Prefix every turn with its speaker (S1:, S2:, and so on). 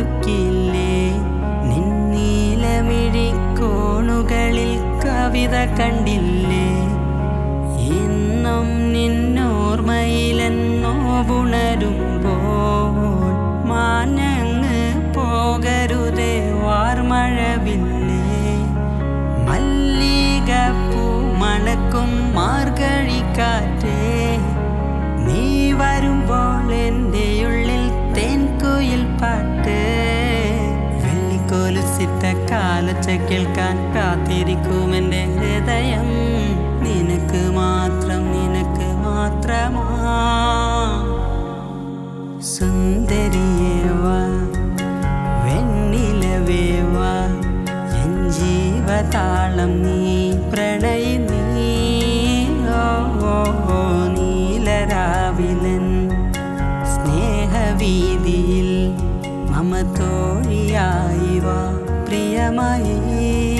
S1: ഒരുക്കില്ലേ നിന്നീലമിഴിക്കോണുകളിൽ കവിത കണ്ടില്ലേ ഇന്നും നിന്നോർമ്മയിലെന്നോ ഉണരുമ്പോൾ മാനങ്ങ് പോകരുതേ വാർമഴവില്ലേ മല്ലികപ്പൂ മണക്കും മാർഗഴിക്കാറ്റേ നീ വരുമ്പോൾ എൻ്റെ ഉള്ളിൽ തേൻകുയിൽ പാട്ട് വെള്ളിക്കോലുസിട്ട കാലച്ച കേൾക്കാൻ കാത്തിരിക്കും എൻ്റെ ഹൃദയം നിനക്ക് മാത്രം നിനക്ക് മാത്രമാ സുന്ദരിയേവാ വെണ്ണിലവേവാ എൻ ജീവതാളം നീ പ്രണയി നീ ഓ, ഓ, ഓ, നീലരാവിലൻ സ്നേഹവീതിയിൽ മമ തോഴിയായി വാ പ്രിയമായി